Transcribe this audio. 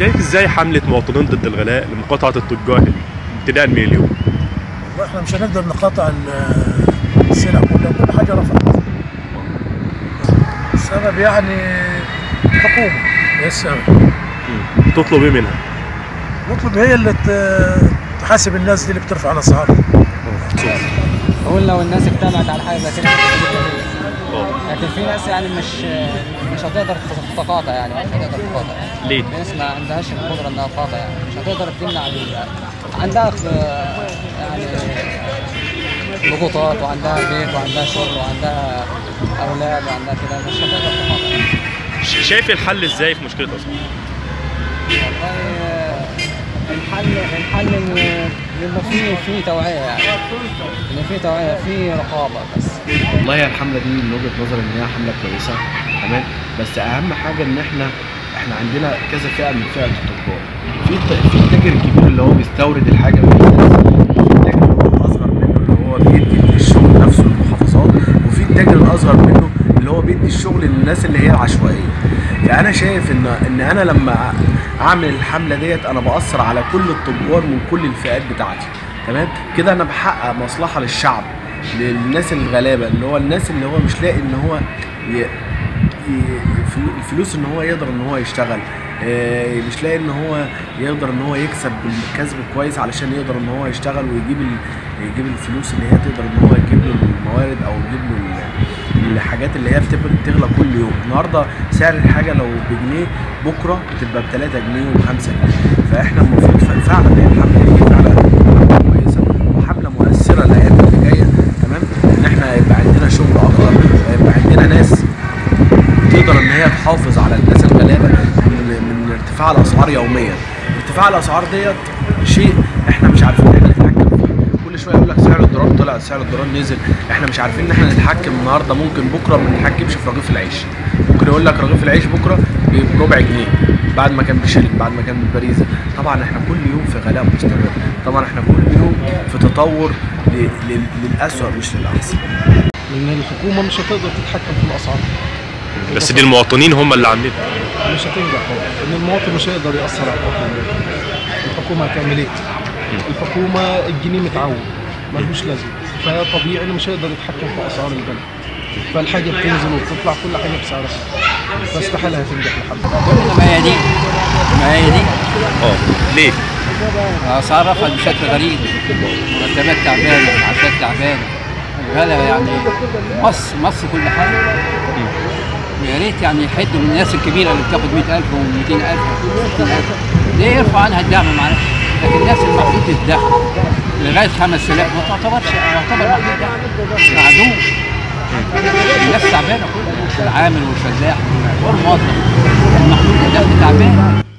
شايف ازاي حمله مواطنين ضد الغلاء لمقاطعه التجار ابتداء من اليوم واحنا مش هنقدر نقاطع ال- السلع كلها كل حاجه رفعت السبب يعني الحكومه هي السبب تطلب ايه منها نطلب هي اللي ت- تحاسب الناس دي اللي بترفع الاسعار اقول لو الناس اجتمعت على حاجه زي كده اه لكن في ناس يعني مش مش هتقدر تتقاطع يعني مش هتقدر تقاطع ليه في ناس ما عندهاش القدره انها تقاطع يعني مش هتقدر تمنع ال- عندها آه، يعني ضغوطات وعندها بيت وعندها شغل وعندها اولاد وعندها كده مش هتقدر تقاطع ش- شايف الحل ازاي في مشكله الاسعار والله آه، الحل الحل ان يبقى في في توعيه يعني ان في توعيه في رقابه بس والله هي الحمله دي من وجهه نظري ان هي حمله كويسه تمام بس اهم حاجه ان احنا احنا عندنا كذا فئه من فئه التجار في الت- في التاجر الكبير اللي هو بيستورد الحاجه من الناس في التاجر اللي هو الاصغر منه اللي هو بيدي الشغل نفسه للمحافظات وفي التاجر الاصغر منه اللي هو بيدي الشغل للناس اللي هي العشوائيه فانا شايف ان ان انا لما اعمل الحمله ديت انا باثر على كل التجار من كل الفئات بتاعتي تمام كده انا بحقق مصلحه للشعب للناس الغلابه اللي هو الناس اللي هو مش لاقي ان هو ي... ي- فلو- الفلوس ان هو يقدر ان هو يشتغل آه، مش لاقي ان هو يقدر ان هو يكسب بالكسب كويس علشان يقدر ان هو يشتغل ويجيب ال... يجيب الفلوس اللي هي تقدر ان هو يجيب له الموارد او يجيب له ال- الحاجات اللي هي بتبقى بتغلى كل يوم النهارده سعر الحاجه لو بجنيه بكره بتبقى ب 3 جنيه و5 جنيه فاحنا المفروض ف- فعلا هي الحمله دي فعلا حملة كويسه وحمله مؤثره الايام اللي جايه تمام ان احنا يبقى عندنا شغل اكتر يبقى عندنا ناس تقدر ان هي تحافظ على الناس الغلابه من, من ارتفاع الاسعار يوميا ارتفاع الاسعار ديت شيء احنا مش عارفين ان احنا نتحكم فيه كل شويه يقول لك سعر الدولار طلع سعر الدولار نزل احنا مش عارفين ان احنا نتحكم النهارده ممكن بكره ما نتحكمش في رغيف العيش ممكن يقول لك رغيف العيش بكره بربع جنيه بعد ما كان بشيلين بعد ما كان ببريزه طبعا احنا كل يوم في غلاء مستمر طبعا احنا كل يوم في تطور ل- لل- للاسوء مش للاحسن لان الحكومه مش هتقدر تتحكم في الاسعار بس دي المواطنين هم اللي عاملين مش هتنجح لان المواطن مش هيقدر ياثر على الحكومه الحكومه هتعمل ايه الحكومه الجنيه متعود ملوش لازمه فطبيعي انه مش هيقدر يتحكم في اسعار البلد فالحاجه بتنزل وبتطلع كل حاجه بسعرها فاستحاله هتنجح لحد ما هي دي ما هي دي اه ليه اسعار رفعت بشكل غريب مرتبات تعبانه معاشات تعبانه غلا يعني مص مص كل حاجه ويا ريت يعني يحدوا من الناس الكبيره اللي بتاخد 100000 و200000 و60000 ليه يرفع عنها الدعم معلش لكن الناس المحدود الدخل لغايه 5000 ما تعتبرش يعتبر محدود دخل معدوم الناس تعبانه كلها العامل والفلاح والموظف المحدود الدخل تعبان